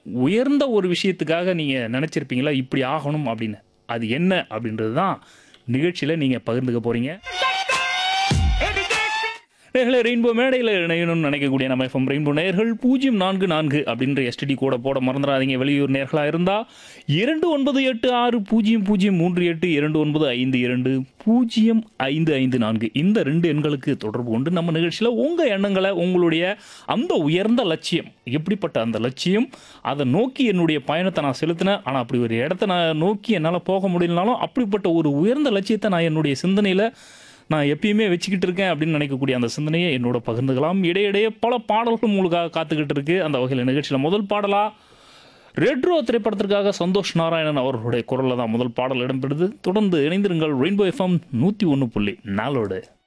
உயர்ந்த ஒரு விஷயத்துக்காக நீங்கள் நினச்சிருப்பீங்களா இப்படி ஆகணும் அப்படின்னு அது என்ன அப்படின்றது தான் நிகழ்ச்சியில் நீங்கள் பகிர்ந்துக்க போகிறீங்க நேர்களை ரெயின்போ மேடையில் இணையணும்னு நினைக்கக்கூடிய நம்ம எஃப்எம் ரெயின்போ நேர்கள் பூஜ்ஜியம் நான்கு நான்கு அப்படின்ற எஸ்டிடி கூட போட மறந்துடாதீங்க வெளியூர் நேர்களாக இருந்தால் இரண்டு ஒன்பது எட்டு ஆறு பூஜ்ஜியம் பூஜ்ஜியம் மூன்று எட்டு இரண்டு ஒன்பது ஐந்து இரண்டு பூஜ்ஜியம் ஐந்து ஐந்து நான்கு இந்த ரெண்டு எண்களுக்கு தொடர்பு கொண்டு நம்ம நிகழ்ச்சியில் உங்கள் எண்ணங்களை உங்களுடைய அந்த உயர்ந்த லட்சியம் எப்படிப்பட்ட அந்த லட்சியம் அதை நோக்கி என்னுடைய பயணத்தை நான் செலுத்தினேன் ஆனால் அப்படி ஒரு இடத்த நான் நோக்கி என்னால் போக முடியலனாலும் அப்படிப்பட்ட ஒரு உயர்ந்த லட்சியத்தை நான் என்னுடைய சிந்தனையில் நான் எப்பயுமே வச்சுக்கிட்டு இருக்கேன் அப்படின்னு நினைக்கக்கூடிய அந்த சிந்தனையை என்னோட பகிர்ந்துக்கலாம் இடையிடையே பல பாடல்கள் உங்களுக்காக காத்துக்கிட்டு இருக்கு அந்த வகையில் நிகழ்ச்சியில் முதல் பாடலா ரெட்ரோ திரைப்படத்திற்காக சந்தோஷ் நாராயணன் அவர்களுடைய குரலில் தான் முதல் பாடல் இடம்பெறுது தொடர்ந்து இணைந்திருங்கள் ரெயின்போ எஃப்எம் நூற்றி ஒன்று புள்ளி நாளோடு